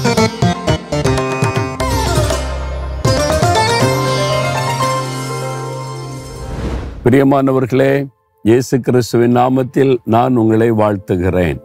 பிரியமானவர்களே இயேசு கிறிஸ்துவின் நாமத்தில் நான் உங்களை வாழ்த்துகிறேன்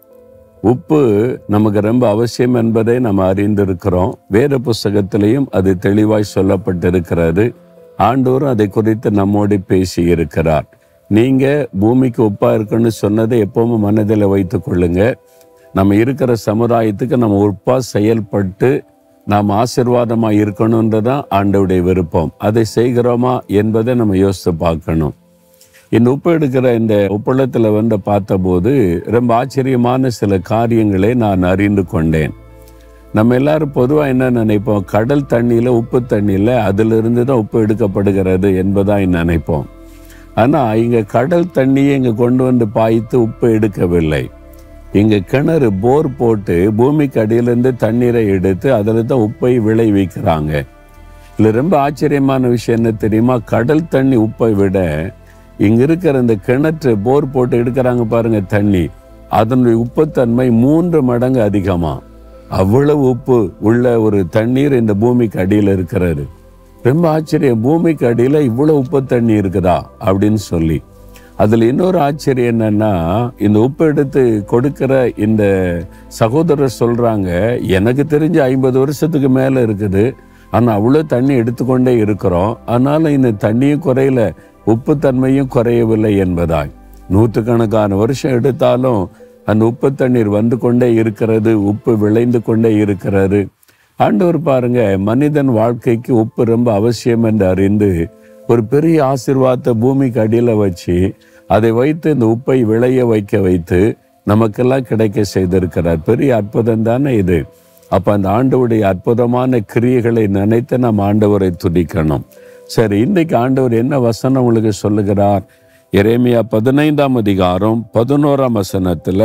உப்பு நமக்கு ரொம்ப அவசியம் என்பதை நம்ம அறிந்திருக்கிறோம் வேத புஸ்தகத்திலையும் அது தெளிவாய் சொல்லப்பட்டிருக்கிறது ஆண்டோரும் அதை குறித்து நம்மோடு பேசி இருக்கிறார் நீங்க பூமிக்கு உப்பா இருக்குன்னு சொன்னதை எப்பவும் மனதில் வைத்துக் கொள்ளுங்க நம்ம இருக்கிற சமுதாயத்துக்கு நம்ம உப்பா செயல்பட்டு நாம் ஆசிர்வாதமா இருக்கணுன்றதான் ஆண்டவுடைய விருப்பம் அதை செய்கிறோமா என்பதை நம்ம யோசித்து பார்க்கணும் இந்த உப்பு எடுக்கிற இந்த உப்பளத்தில் வந்து பார்த்தபோது ரொம்ப ஆச்சரியமான சில காரியங்களை நான் அறிந்து கொண்டேன் நம்ம எல்லாரும் பொதுவாக என்ன நினைப்போம் கடல் தண்ணியில் உப்பு தண்ணியில் அதிலிருந்து தான் உப்பு எடுக்கப்படுகிறது என்பதாக நினைப்போம் ஆனால் இங்கே கடல் தண்ணியை இங்கே கொண்டு வந்து பாய்த்து உப்பு எடுக்கவில்லை இங்கே கிணறு போர் போட்டு பூமிக்கு அடியிலேருந்து தண்ணீரை எடுத்து அதில் தான் உப்பை விளைவிக்கிறாங்க இதில் ரொம்ப ஆச்சரியமான விஷயம் என்ன தெரியுமா கடல் தண்ணி உப்பை விட இங்க இருக்கிற இந்த கிணற்று போர் போட்டு எடுக்கிறாங்க பாருங்க தண்ணி அதனுடைய உப்புத்தன்மை மூன்று மடங்கு அதிகமா அவ்வளவு உப்பு உள்ள ஒரு தண்ணீர் இந்த பூமிக்கு அடியில் இருக்கிறது ரொம்ப ஆச்சரியம் பூமிக்கு அடியில இவ்வளவு உப்பு தண்ணி இருக்குதா அப்படின்னு சொல்லி அதுல இன்னொரு ஆச்சரியம் என்னன்னா இந்த உப்பு எடுத்து கொடுக்கிற இந்த சகோதரர் சொல்றாங்க எனக்கு தெரிஞ்ச ஐம்பது வருஷத்துக்கு மேல இருக்குது ஆனா அவ்வளவு தண்ணி எடுத்துக்கொண்டே இருக்கிறோம் அதனால இந்த தண்ணியும் குறையல உப்பு தன்மையும் குறையவில்லை என்பதாய் நூற்றுக்கணக்கான வருஷம் எடுத்தாலும் அந்த உப்பு தண்ணீர் வந்து கொண்டே இருக்கிறது உப்பு விளைந்து கொண்டே இருக்கிறது ஆண்டவர் பாருங்க மனிதன் வாழ்க்கைக்கு உப்பு ரொம்ப அவசியம் என்று அறிந்து ஒரு பெரிய ஆசிர்வாதத்தை பூமிக்கு அடியில் வச்சு அதை வைத்து இந்த உப்பை விளைய வைக்க வைத்து நமக்கெல்லாம் கிடைக்க செய்திருக்கிறார் பெரிய அற்புதம் தானே இது அப்ப அந்த ஆண்டவருடைய அற்புதமான கிரியைகளை நினைத்து நாம் ஆண்டவரை துதிக்கணும் சரி இன்றைக்கு ஆண்டவர் என்ன வசனம் உங்களுக்கு சொல்லுகிறார் எரேமியா பதினைந்தாம் அதிகாரம் பதினோராம் வசனத்துல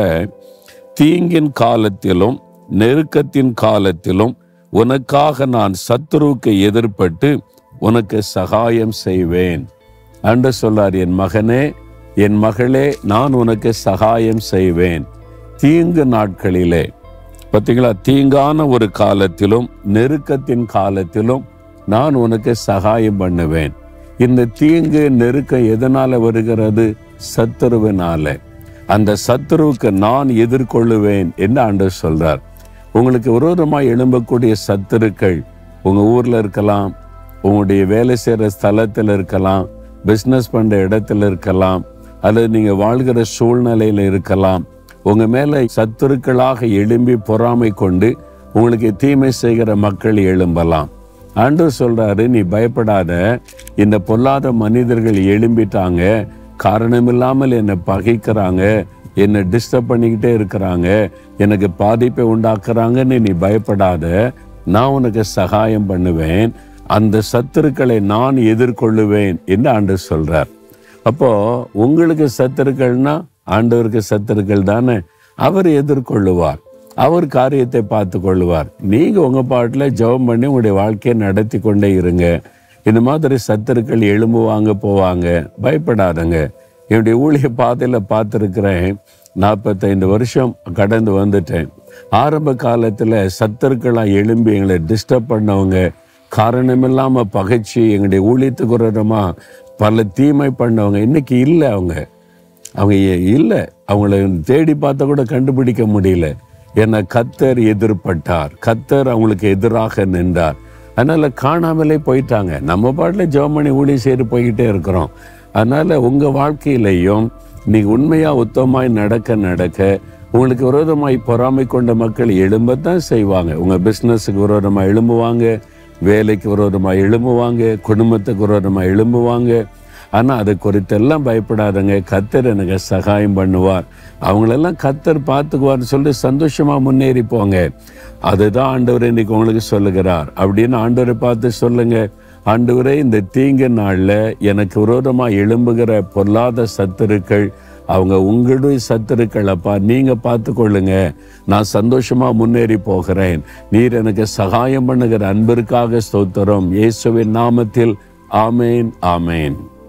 தீங்கின் காலத்திலும் நெருக்கத்தின் காலத்திலும் உனக்காக நான் சத்துருவுக்கு எதிர்ப்பட்டு உனக்கு சகாயம் செய்வேன் அன்று சொல்லார் என் மகனே என் மகளே நான் உனக்கு சகாயம் செய்வேன் தீங்கு நாட்களிலே பார்த்தீங்களா தீங்கான ஒரு காலத்திலும் நெருக்கத்தின் காலத்திலும் நான் உனக்கு சகாயம் பண்ணுவேன் இந்த தீங்கு நெருக்கம் எதனால வருகிறது சத்துருவினால அந்த சத்துருவுக்கு நான் எதிர்கொள்ளுவேன் என்று ஆண்டவர் சொல்றார் உங்களுக்கு விரோதமாய் எழும்பக்கூடிய சத்துருக்கள் உங்க ஊர்ல இருக்கலாம் உங்களுடைய வேலை செய்யற ஸ்தலத்தில் இருக்கலாம் பிசினஸ் பண்ற இடத்துல இருக்கலாம் அல்லது நீங்க வாழ்கிற சூழ்நிலையில இருக்கலாம் உங்க மேல சத்துருக்களாக எழும்பி பொறாமை கொண்டு உங்களுக்கு தீமை செய்கிற மக்கள் எழும்பலாம் ஆண்டவர் சொல்றாரு நீ பயப்படாத இந்த பொல்லாத மனிதர்கள் எழும்பிட்டாங்க காரணமில்லாமல் என்னை பகைக்கிறாங்க என்னை டிஸ்டர்ப் பண்ணிக்கிட்டே இருக்கிறாங்க எனக்கு பாதிப்பை உண்டாக்குறாங்கன்னு நீ பயப்படாத நான் உனக்கு சகாயம் பண்ணுவேன் அந்த சத்துருக்களை நான் எதிர்கொள்ளுவேன் என்று ஆண்டவர் சொல்றார் அப்போ உங்களுக்கு சத்துருக்கள்னா ஆண்டவருக்கு சத்துருக்கள் தானே அவர் எதிர்கொள்ளுவார் அவர் காரியத்தை பார்த்து கொள்ளுவார் நீங்க உங்க பாட்டில் ஜெபம் பண்ணி உங்களுடைய வாழ்க்கையை நடத்தி கொண்டே இருங்க இந்த மாதிரி சத்துருக்கள் எழும்புவாங்க போவாங்க பயப்படாதங்க என்னுடைய ஊழிய பாதையில் பார்த்துருக்கிறேன் நாற்பத்தைந்து வருஷம் கடந்து வந்துட்டேன் ஆரம்ப காலத்தில் சத்துருக்களாக எழும்பி எங்களை டிஸ்டர்ப் பண்ணவங்க காரணமில்லாம பகைச்சு எங்களுடைய ஊழியத்துக்கு விரோதமா பல தீமை பண்ணவங்க இன்னைக்கு இல்லை அவங்க அவங்க இல்லை அவங்கள தேடி பார்த்தா கூட கண்டுபிடிக்க முடியல ஏன்னா கத்தர் எதிர்பட்டார் கத்தர் அவங்களுக்கு எதிராக நின்றார் அதனால காணாமலே போயிட்டாங்க நம்ம பாட்டில் ஜெர்மனி ஊழியம் செய்து போய்கிட்டே இருக்கிறோம் அதனால உங்க வாழ்க்கையிலையும் நீங்க உண்மையா உத்தமாய் நடக்க நடக்க உங்களுக்கு விரோதமாய் பொறாமை கொண்ட மக்கள் எழும்பத்தான் செய்வாங்க உங்க பிசினஸுக்கு விரோதமா எழும்புவாங்க வேலைக்கு விரோதமா எழும்புவாங்க குடும்பத்துக்கு விரோதமா எழும்புவாங்க ஆனா அதை குறித்தெல்லாம் பயப்படாதங்க கத்தர் எனக்கு சகாயம் பண்ணுவார் அவங்களெல்லாம் கத்தர் பார்த்துக்குவார்னு சொல்லி சந்தோஷமா முன்னேறி போங்க அதுதான் ஆண்டவர் இன்னைக்கு உங்களுக்கு சொல்லுகிறார் அப்படின்னு ஆண்டவரை பார்த்து சொல்லுங்க ஆண்டவரே இந்த தீங்கு நாள்ல எனக்கு விரோதமா எழும்புகிற பொல்லாத சத்துருக்கள் அவங்க உங்களுடைய சத்துருக்கள் அப்பா நீங்க பார்த்து கொள்ளுங்க நான் சந்தோஷமா முன்னேறி போகிறேன் நீர் எனக்கு சகாயம் பண்ணுகிற அன்பிற்காக ஸ்தோத்திரம் இயேசுவின் நாமத்தில் ஆமேன் ஆமேன்